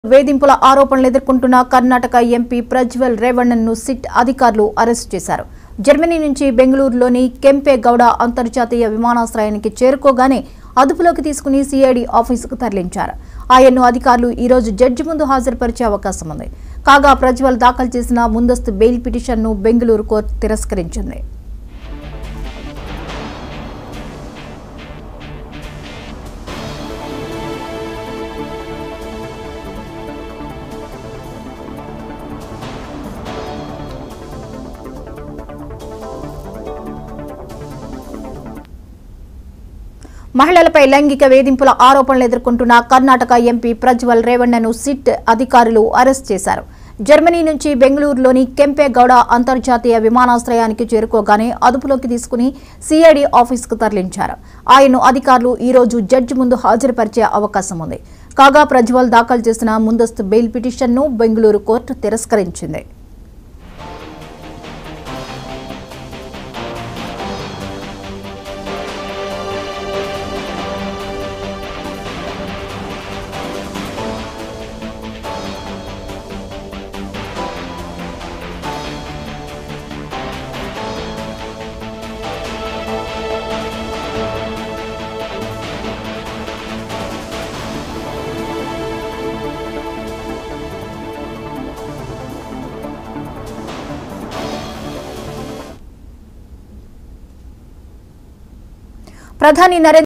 వేధింపుల ఆరోపణలు ఎదుర్కొంటున్న కర్ణాటక ఎంపీ ప్రజ్వల్ రేవణన్ను సిట్ అధికారులు అరెస్ట్ చేశారు జర్మనీ నుంచి బెంగళూరులోని కెంపేగౌడ అంతర్జాతీయ విమానాశ్రయానికి చేరుకోగానే అదుపులోకి తీసుకుని సిఐడి ఆఫీసుకు తరలించారు ఆయన్ను అధికారులు ఈ రోజు జడ్జి ముందు హాజరుపరిచే అవకాశం ఉంది కాగా ప్రజ్వల్ దాఖలు చేసిన ముందస్తు బెయిల్ పిటిషన్ను బెంగళూరు కోర్టు తిరస్కరించింది మహిళలపై లైంగిక వేధింపుల ఆరోపణలు ఎదుర్కొంటున్న కర్ణాటక ఎంపీ ప్రజ్వల్ రేవణ్ణను సిట్ అధికారులు అరెస్ట్ చేశారు జర్మనీ నుంచి బెంగళూరులోని కెంపేగౌడ అంతర్జాతీయ విమానాశ్రయానికి చేరుకోగానే అదుపులోకి తీసుకుని సిఐడి ఆఫీసుకు తరలించారు ఆయన్ను అధికారులు ఈ రోజు జడ్జి ముందు హాజరుపరిచే అవకాశం ఉంది కాగా ప్రజ్వల్ దాఖలు చేసిన ముందస్తు బెయిల్ పిటిషన్ను బెంగళూరు కోర్టు తిరస్కరించింది ప్రధాని నరేంద్ర